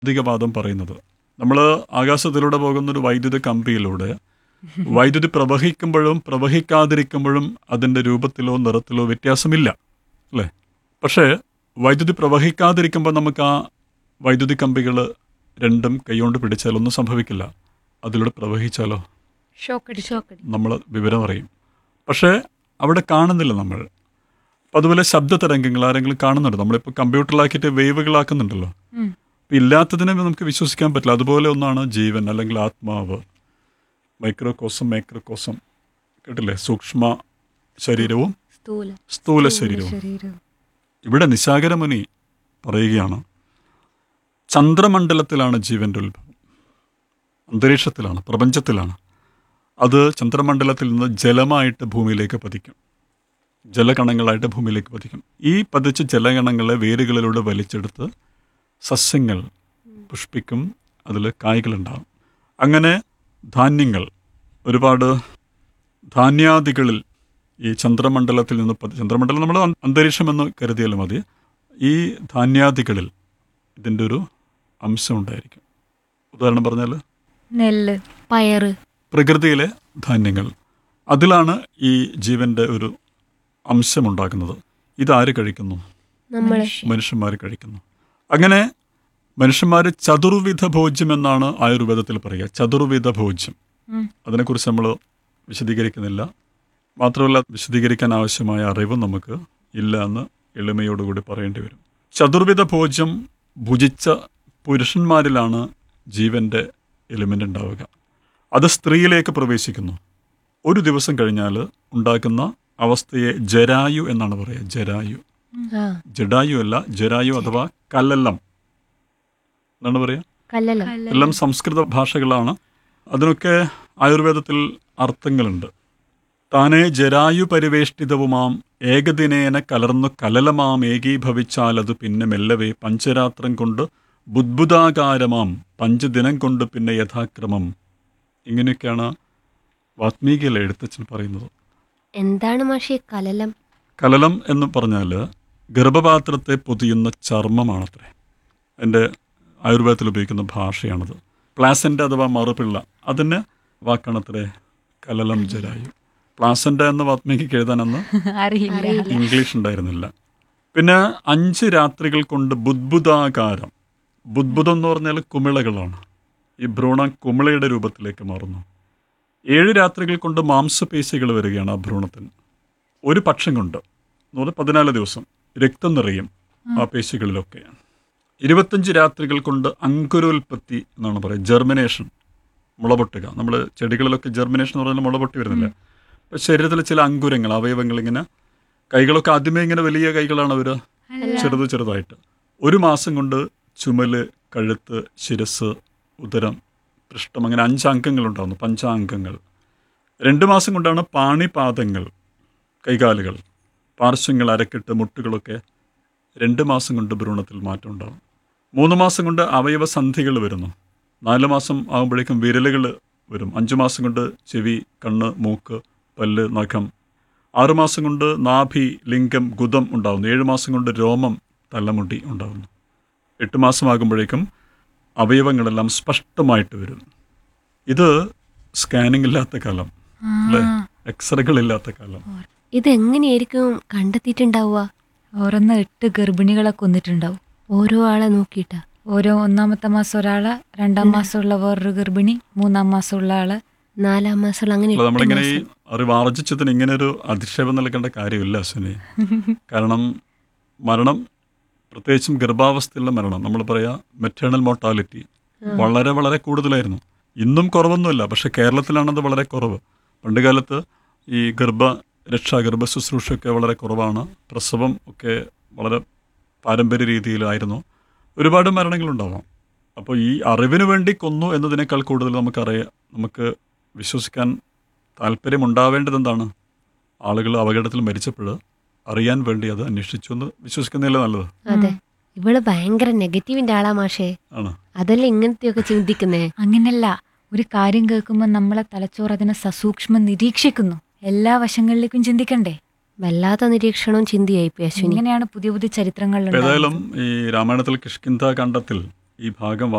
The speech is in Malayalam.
ഭൗതികവാദം പറയുന്നത് നമ്മൾ ആകാശത്തിലൂടെ പോകുന്ന ഒരു വൈദ്യുത കമ്പിയിലൂടെ വൈദ്യുതി പ്രവഹിക്കുമ്പോഴും പ്രവഹിക്കാതിരിക്കുമ്പോഴും അതിൻ്റെ രൂപത്തിലോ നിറത്തിലോ വ്യത്യാസമില്ല അല്ലേ പക്ഷേ വൈദ്യുതി പ്രവഹിക്കാതിരിക്കുമ്പോൾ നമുക്ക് ആ വൈദ്യുതി കമ്പികൾ രണ്ടും കൈകൊണ്ട് പിടിച്ചാൽ ഒന്നും സംഭവിക്കില്ല അതിലൂടെ പ്രവഹിച്ചാലോ ഷോക്കടി ഷോക്കടി നമ്മൾ വിവരം അറിയും പക്ഷേ അവിടെ കാണുന്നില്ല നമ്മൾ അപ്പം അതുപോലെ ശബ്ദ തരംഗങ്ങൾ ആരെങ്കിലും കാണുന്നുണ്ട് നമ്മളിപ്പോൾ കമ്പ്യൂട്ടറിലാക്കിയിട്ട് വേവുകളാക്കുന്നുണ്ടല്ലോ അപ്പം ഇല്ലാത്തതിനെ നമുക്ക് വിശ്വസിക്കാൻ പറ്റില്ല അതുപോലെ ഒന്നാണ് ജീവൻ അല്ലെങ്കിൽ ആത്മാവ് മൈക്രോകോസം മൈക്രോകോസം കേട്ടില്ലേ സൂക്ഷ്മ ശരീരവും സ്ഥൂല സ്ഥൂല ശരീരവും ശരീരം ഇവിടെ നിശാകരമുനി പറയുകയാണ് ചന്ദ്രമണ്ഡലത്തിലാണ് ജീവന്റെ ഉത്ഭവം അന്തരീക്ഷത്തിലാണ് പ്രപഞ്ചത്തിലാണ് അത് ചന്ദ്രമണ്ഡലത്തിൽ നിന്ന് ജലമായിട്ട് ഭൂമിയിലേക്ക് പതിക്കും ജലകണങ്ങളായിട്ട് ഭൂമിയിലേക്ക് പതിക്കും ഈ പതിച്ച ജലകണങ്ങളെ വേരുകളിലൂടെ വലിച്ചെടുത്ത് സസ്യങ്ങൾ പുഷ്പിക്കും അതിൽ കായ്കളുണ്ടാകും അങ്ങനെ ധാന്യങ്ങൾ ഒരുപാട് ധാന്യാദികളിൽ ഈ ചന്ദ്രമണ്ഡലത്തിൽ നിന്ന് പതി- ചന്ദ്രമണ്ഡലം നമ്മൾ അന്തരീക്ഷം എന്ന് കരുതിയാലും മതി ഈ ധാന്യാദികളിൽ ഇതിൻ്റെ ഒരു അംശം ഉണ്ടായിരിക്കും ഉദാഹരണം പറഞ്ഞാൽ നെല്ല് പയറ് പ്രകൃതിയിലെ ധാന്യങ്ങൾ അതിലാണ് ഈ ജീവൻ്റെ ഒരു അംശമുണ്ടാക്കുന്നത് ഇതാര് കഴിക്കുന്നു നമ്മള് മനുഷ്യന്മാർ കഴിക്കുന്നു അങ്ങനെ മനുഷ്യന്മാർ ചതുർവിധ ഭോജ്യം എന്നാണ് ആയുർവേദത്തിൽ പറയുക ചതുർവിധ ഭോജ്യം ഉം. അതിനെക്കുറിച്ച് നമ്മൾ വിശദീകരിക്കുന്നില്ല മാത്രമല്ല വിശദീകരിക്കാൻ ആവശ്യമായ അറിവ് നമുക്ക് ഇല്ല എന്ന് എളിമയോടുകൂടി പറയേണ്ടി വരും ചതുർവിധ ഭോജ്യം ഭുജിച്ച പുരുഷന്മാരിലാണ് ജീവന്റെ എലിമെൻ്റ് ഉണ്ടാവുക അത് സ്ത്രീയിലേക്ക് പ്രവേശിക്കുന്നു ഒരു ദിവസം കഴിഞ്ഞാൽ ഉണ്ടാക്കുന്ന അവസ്ഥയെ ജരായു എന്നാണ് പറയുക ജരായു ആ ജഡായു അല്ല ജരായു അഥവാ കല്ലല്ലം എന്താണ് പറയുക കല്ലല്ല എല്ലാം സംസ്കൃത ഭാഷകളാണ് അതിനൊക്കെ ആയുർവേദത്തിൽ അർത്ഥങ്ങളുണ്ട് താനേ ജരായു പരിവേഷ്ടിതവുമാം ഏകദിനേന കലർന്നു കലലമാം ഏകീഭവിച്ചാൽ അത് പിന്നെ മെല്ലവേ പഞ്ചരാത്രം കൊണ്ട് ബുദ്ബുദാകാരമാം പഞ്ചദിനം കൊണ്ട് പിന്നെ യഥാക്രമം ഇങ്ങനെയൊക്കെയാണ് വാത്മീകിയിലെ എഴുത്തച്ഛൻ പറയുന്നത് എന്താണ് മാഷി കലലം കലലം എന്ന് പറഞ്ഞാൽ ഗർഭപാത്രത്തെ പൊതിയുന്ന ചർമ്മമാണത്രേ എൻ്റെ ആയുർവേദത്തിൽ ഉപയോഗിക്കുന്ന ഭാഷയാണത് പ്ലാസൻ്റ അഥവാ മറുപിള്ള അതിന് വാക്കാണത്രേ കലലം ജരായു പ്ലാസൻ്റ എന്ന വാത്മീകിക്ക് എഴുതാനെന്ന് അറിയില്ല ഇംഗ്ലീഷ് ഉണ്ടായിരുന്നില്ല പിന്നെ അഞ്ച് രാത്രികൾ കൊണ്ട് ബുദ്ബുദാകാരം ബുദ്ബുദം എന്ന് പറഞ്ഞാൽ കുമിളകളാണ് ഈ ഭ്രൂണം കുമിളയുടെ രൂപത്തിലേക്ക് മാറുന്നു ഏഴ് രാത്രികൾ കൊണ്ട് മാംസപേശികൾ വരികയാണ് ആ ഭ്രൂണത്തിന് ഒരു പക്ഷം കൊണ്ട് എന്ന് പറഞ്ഞാൽ പതിനാല് ദിവസം രക്തം നിറയും ആ പേശികളിലൊക്കെ ഇരുപത്തഞ്ച് രാത്രികൾ കൊണ്ട് അങ്കുരോൽപത്തി എന്നാണ് പറയുക ജെർമിനേഷൻ മുളപൊട്ടുക നമ്മൾ ചെടികളിലൊക്കെ ജെർമിനേഷൻ എന്ന് പറഞ്ഞാൽ മുളപൊട്ടി വരുന്നില്ല അപ്പോൾ ശരീരത്തിലെ ചില അങ്കുരങ്ങൾ അവയവങ്ങൾ ഇങ്ങനെ കൈകളൊക്കെ ആദ്യമേ ഇങ്ങനെ വലിയ കൈകളാണ് അവർ ചെറുത് ചെറുതായിട്ട് ഒരു മാസം കൊണ്ട് ചുമല് കഴുത്ത് ശിരസ് ഉദരം പൃഷ്ഠം അങ്ങനെ അഞ്ച് അംഗങ്ങളുണ്ടാകുന്നു പഞ്ചാംഗങ്ങൾ രണ്ട് മാസം കൊണ്ടാണ് പാണിപാദങ്ങൾ കൈകാലുകൾ പാർശ്വങ്ങൾ അരക്കെട്ട് മുട്ടുകളൊക്കെ രണ്ട് മാസം കൊണ്ട് ഭ്രൂണത്തിൽ മാറ്റം ഉണ്ടാകും മൂന്ന് മാസം കൊണ്ട് അവയവ സന്ധികൾ വരുന്നു നാല് മാസം ആകുമ്പോഴേക്കും വിരലുകൾ വരും അഞ്ച് മാസം കൊണ്ട് ചെവി കണ്ണ് മൂക്ക് പല്ല് നഖം ആറുമാസം കൊണ്ട് നാഭി ലിംഗം ഗുദം ഉണ്ടാകുന്നു ഏഴ് മാസം കൊണ്ട് രോമം തലമുടി ഉണ്ടാകുന്നു എട്ട് മാസമാകുമ്പോഴേക്കും അവയവങ്ങളെല്ലാം സ്പഷ്ടമായിട്ട് വരും ഇത് സ്കാനിംഗ് ഇല്ലാത്ത കാലം അല്ലേ എക്സ്റേകളില്ലാത്ത കാലം ഇതെങ്ങനെയായിരിക്കും കണ്ടെത്തിയിട്ടുണ്ടാവുക ഓരോന്ന് എട്ട് ഗർഭിണികളെ കൊന്നിട്ടുണ്ടാവും ഓരോ ആളെ നോക്കിയിട്ടാ ഓരോ ഒന്നാമത്തെ മാസം ഒരാളെ രണ്ടാം മാസമുള്ള വേറൊരു ഗർഭിണി മൂന്നാം മാസമുള്ള ആള് നാലാം മാസമുള്ള അങ്ങനെ അല്ല എട്ട് നമ്മളിങ്ങനെ ഈ മാസം. അറിവ് ആർജിച്ചതിന് ഇങ്ങനെ ഒരു അധിക്ഷേപം നൽകേണ്ട കാര്യമില്ല അശ്വിനി കാരണം മരണം പ്രത്യേകിച്ചും ഗർഭാവസ്ഥയിലുള്ള മരണം നമ്മൾ പറയാ മെറ്റേണൽ മോർട്ടാലിറ്റി വളരെ വളരെ കൂടുതലായിരുന്നു ഇന്നും കുറവൊന്നുമില്ല പക്ഷെ കേരളത്തിലാണത് വളരെ കുറവ് പണ്ട് കാലത്ത് ഈ ഗർഭ രക്ഷ ഗർഭ ശുശ്രൂഷയൊക്കെ വളരെ കുറവാണ് പ്രസവം ഒക്കെ വളരെ പാരമ്പര്യ രീതിയിലായിരുന്നു ഒരുപാട് മരണങ്ങളുണ്ടാവാം അപ്പോൾ ഈ അറിവിന് വേണ്ടി കൊന്നു എന്നതിനേക്കാൾ കൂടുതൽ നമുക്കറിയാം നമുക്ക് വിശ്വസിക്കാൻ താല്പര്യമുണ്ടാവേണ്ടത് എന്താണ് ആളുകൾ അപകടത്തിൽ മരിച്ചപ്പോൾ അറിയാൻ വേണ്ടി അത് അന്വേഷിച്ചു എന്ന് വിശ്വസിക്കുന്നതല്ലേ നല്ലത് അതെ ഇവള് ഭയങ്കര നെഗറ്റീവിന്റെ ആളാ മാഷേ ആണ് അതല്ലേ ഇങ്ങനത്തെയൊക്കെ ചിന്തിക്കുന്നേ അങ്ങനല്ല ഒരു കാര്യം കേൾക്കുമ്പോൾ നമ്മളെ തലച്ചോറ് അതിനെ സസൂക്ഷ്മം നിരീക്ഷിക്കുന്നു എല്ലാ വശങ്ങളിലേക്കും ചിന്തിക്കണ്ടേ വല്ലാത്ത നിരീക്ഷണവും ചിന്തയായി പോയി അശ്വിനി ഇങ്ങനെയാണ് പുതിയ പുതിയ ചരിത്രങ്ങൾ ഇപ്പൊ ഏതായാലും ഈ രാമായണത്തിൽ കിഷ്കിന്ധ കണ്ടത്തിൽ ഈ ഭാഗം